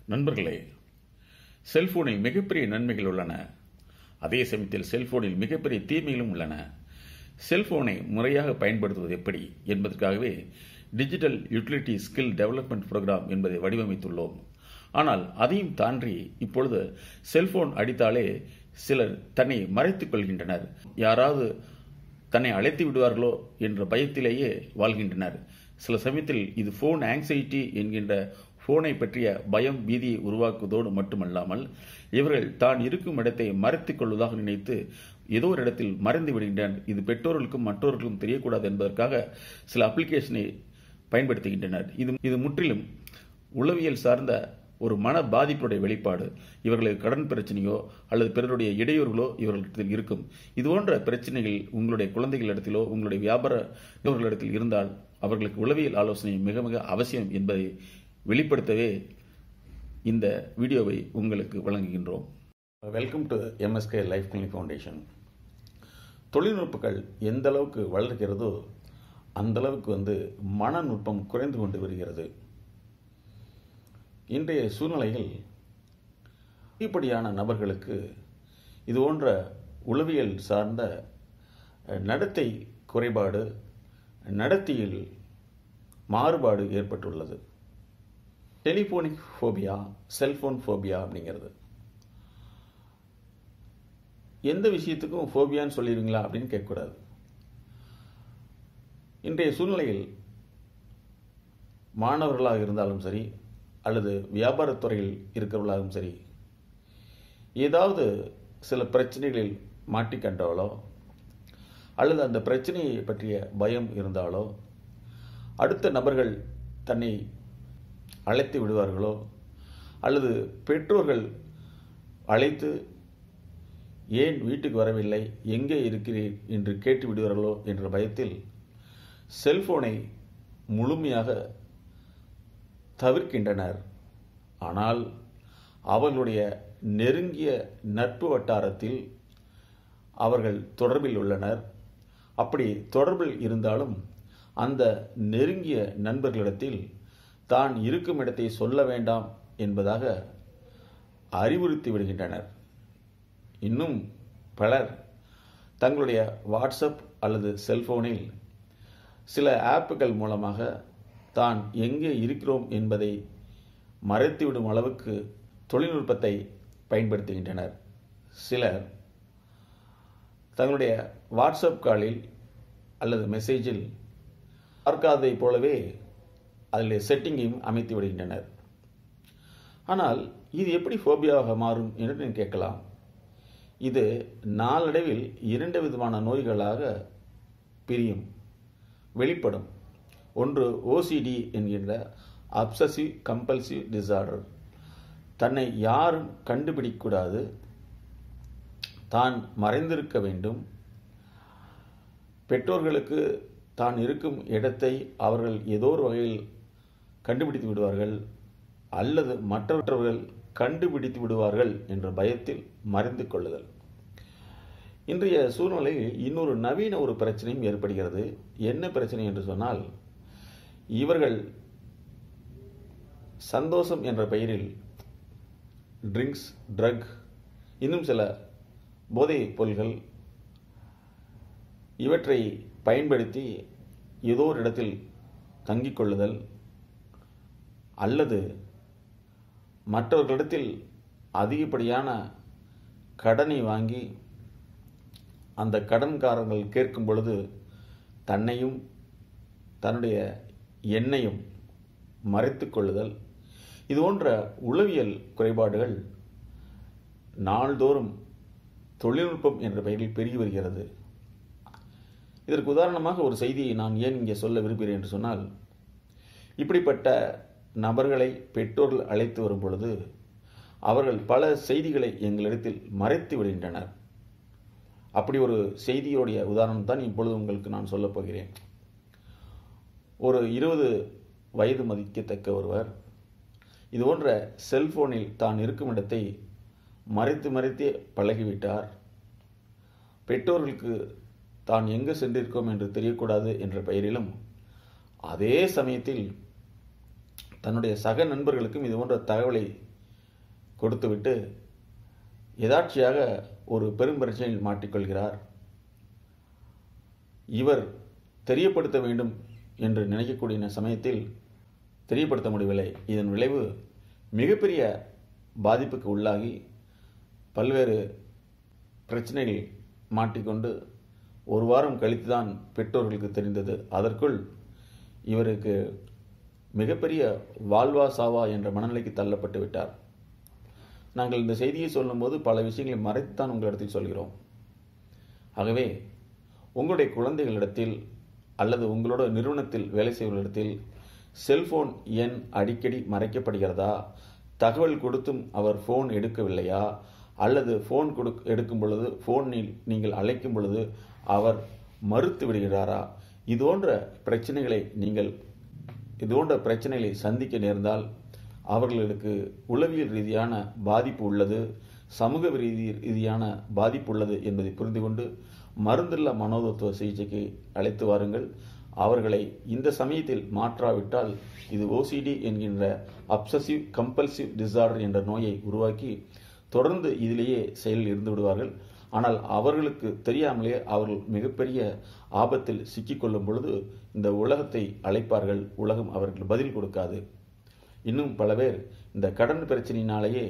நண்பர்களே செல்போனில் மிகப்பெரிய நன்மைகள் உள்ளன அதே சமயத்தில் செல்போனில் மிகப்பெரிய தீமைகளும் உள்ளன செல்போனை முறையாக பயன்படுத்துவது எப்படி என்பதற்காகவே digital utility skill development programme என்பதை வடிவமைத்துள்ளோம் ஆனால் அதையும் தாண்டி இப்பொழுது செல்போன் அடித்தாலே சிலர் தன்னை மறைத்துக் கொள்கின்றனர் யாராவது தன்னை அழைத்து விடுவார்களோ என்ற பயத்திலேயே வாழ்கின்றனர் சில சமயத்தில் இது ஃபோன் ஆங்ஸைட்டி என்கின்ற ஃபோனை பற்றிய பயம் பீதியை உருவாக்குவதோடு மட்டுமல்லாமல் இவர்கள் தான் இருக்கும் இடத்தை மறைத்துக் கொள்வதாக நினைத்து ஏதோ ஒரு இடத்தில் மறைந்து விடுகின்றனர் இது பெற்றோர்களுக்கும் மற்றவர்களுக்கும் தெரியக்கூடாது என்பதற்காக சில அப்ளிகேஷனை பயன்படுத்துகின்றனர் இது இது முற்றிலும் உளவியல் சார்ந்த ஒரு மன பாதிப்புடைய வெளிப்பாடு இவர்களுக்கு கடன் பிரச்சனையோ அல்லது பிறருடைய இடையூறுகளோ இவர்களிடத்தில் இருக்கும் இது போன்ற பிரச்சனைகள் உங்களுடைய குழந்தைகளிடத்திலோ உங்களுடைய வியாபார நிறுவனங்களிடத்தில் இருந்தால் அவர்களுக்கு உளவியல் ஆலோசனை மிக மிக அவசியம் என்பதை வெளிப்படுத்தவே இந்த வீடியோவை உங்களுக்கு வழங்குகின்றோம் welcome to MSK life clinic foundation தொழில்நுட்பங்கள் எந்த அளவுக்கு வளர்கிறதோ அந்த அளவுக்கு வந்து மனநுட்பம் குறைந்து கொண்டு வருகிறது இன்றைய சூழ்நிலையில் இப்படியான நபர்களுக்கு இது போன்ற உளவியல் சார்ந்த நடத்தை குறைபாடு நடத்தியில் மாறுபாடு ஏற்பட்டுள்ளது டெலிஃபோனிக் ஃபோபியா செல்போன் ஃபோபியா அப்படிங்கிறது எந்த விஷயத்துக்கும் ஃபோபியான்னு சொல்லிடுவீங்களா அப்படின்னு கேட்கக்கூடாது இன்றைய சூழ்நிலையில் மாணவர்களாக இருந்தாலும் சரி அல்லது வியாபாரத்துறையில் இருக்கிறவர்களாகவும் சரி ஏதாவது சில பிரச்சனைகளில் மாட்டிக்கண்டாலோ அல்லது அந்த பிரச்சனையை பற்றிய பயம் இருந்தாலோ அடுத்த நபர்கள் தன்னை அழைத்து விடுவார்களோ அல்லது பெற்றோர்கள் அழைத்து ஏன் வீட்டுக்கு வரவில்லை எங்கே இருக்கிறீர் என்று கேட்டு விடுவார்களோ என்ற பயத்தில் செல்போனை முழுமையாக தவிர்க்கின்றனர் ஆனால் அவர்களுடைய நெருங்கிய நட்பு வட்டாரத்தில் அவர்கள் தொடர்பில் உள்ளனர் அப்படி தொடர்பில் இருந்தாலும் அந்த நெருங்கிய நண்பர்களிடத்தில் தான் இருக்கும் இடத்தை சொல்ல வேண்டாம் என்பதாக அறிவுறுத்தி விடுகின்றனர் இன்னும் பலர் தங்களுடைய வாட்ஸ்அப் அல்லது செல்போனில் சில ஆப்புகள் மூலமாக தான் எங்கே இருக்கிறோம் என்பதை மறைத்துவிடும் அளவுக்கு தொழில்நுட்பத்தை பயன்படுத்துகின்றனர் சிலர் தங்களுடைய வாட்ஸ்அப் காலில் அல்லது மெசேஜில் பார்க்காததை போலவே அதில் செட்டிங்கையும் அமைத்து விடுகின்றனர் ஆனால் இது எப்படி ஃபோபியாவாக மாறும் என்று நீங்கள் கேட்கலாம் இது நாளடைவில் இரண்டு விதமான நோய்களாக பிரியும் வெளிப்படும் ஒன்று ஓசிடி என்கின்ற அப்சசிவ் கம்பல்சிவ் டிசார்டர் தன்னை யாரும் கண்டுபிடிக்கக்கூடாது தான் மறைந்திருக்க வேண்டும் பெற்றோர்களுக்கு தான் இருக்கும் இடத்தை அவர்கள் ஏதோ ஒரு வகையில் கண்டுபிடித்து விடுவார்கள் அல்லது மற்றவர்கள் கண்டுபிடித்து விடுவார்கள் என்ற பயத்தில் மறைந்து கொள்ளுதல் இன்றைய சூழ்நிலையில் இன்னொரு நவீன ஒரு பிரச்சனையும் ஏற்படுகிறது என்ன பிரச்சனை என்று சொன்னால் இவர்கள் சந்தோஷம் என்ற பெயரில் ட்ரிங்க்ஸ் ட்ரக் இன்னும் சில போதைப் பொருள்கள் இவற்றை பயன்படுத்தி ஏதோ ஒரு இடத்தில் தங்கிக் கொள்ளுதல் அல்லது மற்றவர்களிடத்தில் அதிகப்படியான கடனை வாங்கி அந்த கடன்காரர்கள் கேட்கும் பொழுது தன்னையும் தன்னுடைய எண்ணையும் மறைத்து கொள்ளுதல் இது போன்ற உளவியல் குறைபாடுகள் நாள்தோறும் தொழில்நுட்பம் என்ற பெயரில் பெருகி வருகிறது இதற்கு உதாரணமாக ஒரு செய்தியை நான் ஏன் இங்கே சொல்ல விரும்புகிறேன் என்று சொன்னால் இப்படிப்பட்ட நபர்களை பெற்றோர்கள் அழைத்து வரும் பொழுது அவர்கள் பல செய்திகளை எங்களிடத்தில் மறைத்து விடுகின்றனர் அப்படி ஒரு செய்தியோடைய உதாரணம் தான் இப்பொழுது உங்களுக்கு நான் சொல்லப் போகிறேன் ஒரு இருபது வயது மதிக்கத்தக்க ஒருவர் இது போன்ற செல்போனில் தான் இருக்கும் இடத்தை மறைத்து மறைத்தே பழகிவிட்டார் பெற்றோர்களுக்கு தான் எங்கு சென்றிருக்கோம் என்று தெரியக்கூடாது என்ற பெயரிலும் அதே சமயத்தில் தன்னுடைய சக நண்பர்களுக்கும் இது போன்ற தகவலை கொடுத்துவிட்டு எதாட்சியாக ஒரு பெரும் பிரச்சனையில் மாட்டிக்கொள்கிறார் இவர் தெரியப்படுத்த வேண்டும் என்று நினைக்கக்கூடிய சமயத்தில் தெரியப்படுத்த முடியவில்லை இதன் விளைவு மிகப்பெரிய பாதிப்புக்கு உள்ளாகி பல்வேறு பிரச்சனைகளில் மாட்டிக்கொண்டு ஒரு வாரம் கழித்து தான் பெற்றோர்களுக்கு தெரிந்தது அதற்குள் இவருக்கு மிகப்பெரிய வாழ்வா சாவா என்ற மனநிலைக்கு தள்ளப்பட்டு விட்டார் நாங்கள் இந்த செய்தியை சொல்லும்போது பல விஷயங்களை மறைத்துத்தான் உங்களிடத்தில் சொல்கிறோம் ஆகவே உங்களுடைய குழந்தைகளிடத்தில் அல்லது உங்களோட நிறுவனத்தில் வேலை செய்வர்களிடத்தில் செல்போன் எண் அடிக்கடி மறைக்கப்படுகிறதா தகவல் கொடுத்தும் அவர் ஃபோன் எடுக்கவில்லையா அல்லது ஃபோன் கொடு எடுக்கும் பொழுது ஃபோனில் நீங்கள் அழைக்கும் பொழுது அவர் மறுத்து விடுகிறாரா இது போன்ற பிரச்சனைகளை நீங்கள் இது போன்ற பிரச்சனைகளை சந்திக்க நேர்ந்தால் அவர்களுக்கு உளவியல் ரீதியான பாதிப்பு உள்ளது சமூக ரீதி ரீதியான பாதிப்பு உள்ளது என்பதை புரிந்து கொண்டு மருந்தில்லா மனோதத்துவ சிகிச்சைக்கு அழைத்து வாருங்கள் அவர்களை இந்த சமயத்தில் மாற்றாவிட்டால் இது ஓசிடி என்கின்ற அப்சசிவ் கம்பல்சிவ் டிசார்டர் என்ற நோயை உருவாக்கி தொடர்ந்து இதிலேயே செயலில் இருந்து விடுவார்கள் ஆனால் அவர்களுக்கு தெரியாமலே அவர்கள் மிகப்பெரிய ஆபத்தில் சிக்கிக்கொள்ளும் பொழுது இந்த உலகத்தை அழைப்பார்கள் உலகம் அவர்கள் பதில் கொடுக்காது இன்னும் பல பேர் இந்த கடன் பிரச்சனையினாலேயே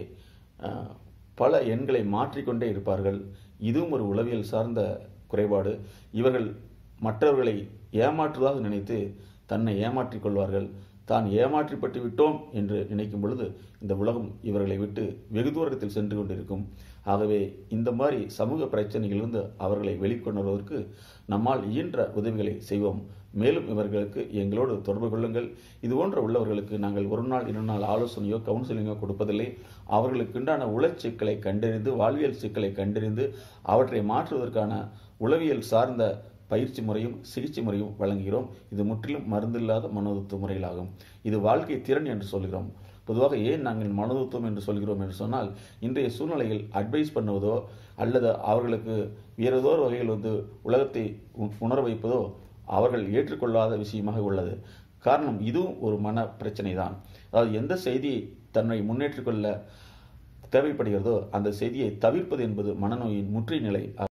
பல எண்களை மாற்றிக்கொண்டே இருப்பார்கள் இதுவும் ஒரு உளவியல் சார்ந்த குறைபாடு இவர்கள் மற்றவர்களை ஏமாற்றுவதாக நினைத்து தன்னை ஏமாற்றிக் கொள்வார்கள் தான் ஏமாற்றிப்பட்டு விட்டோம் என்று நினைக்கும் பொழுது இந்த உலகம் இவர்களை விட்டு வெகு தூரத்தில் சென்று கொண்டிருக்கும் ஆகவே இந்த மாதிரி சமூக பிரச்சனைகளிலிருந்து அவர்களை வெளிக்கொணர்வதற்கு நம்மால் இயன்ற உதவிகளை செய்வோம் மேலும் இவர்களுக்கு எங்களோடு தொடர்பு கொள்ளுங்கள் இது போன்ற உள்ளவர்களுக்கு நாங்கள் ஒரு நாள் இரு நாள் ஆலோசனையோ கவுன்சிலிங்கோ கொடுப்பதில்லை அவர்களுக்குண்டான உளச் சிக்கலை கண்டறிந்து வாழ்வியல் சிக்கலை கண்டறிந்து அவற்றை மாற்றுவதற்கான உளவியல் சார்ந்த பயிற்சி முறையும் சிகிச்சை முறையும் வழங்குகிறோம் இது முற்றிலும் மருந்தில்லாத மனோதத்துவ முறைகளாகும் இது வாழ்க்கை திறன் என்று சொல்கிறோம் பொதுவாக ஏன் நாங்கள் மனோதத்துவம் என்று சொல்கிறோம் என்று சொன்னால் இன்றைய சூழ்நிலையில் அட்வைஸ் பண்ணுவதோ அல்லது அவர்களுக்கு வேறு ஏதோ ஒரு வகையில் வந்து உலகத்தை உணர வைப்பதோ அவர்கள் ஏற்றுக்கொள்ளாத விஷயமாக உள்ளது காரணம் இதுவும் ஒரு மன பிரச்சனை தான் அதாவது எந்த செய்தியை தன்னை முன்னேற்றிக் கொள்ள தேவைப்படுகிறதோ அந்த செய்தியை தவிர்ப்பது என்பது மனநோயின் முற்றிய நிலை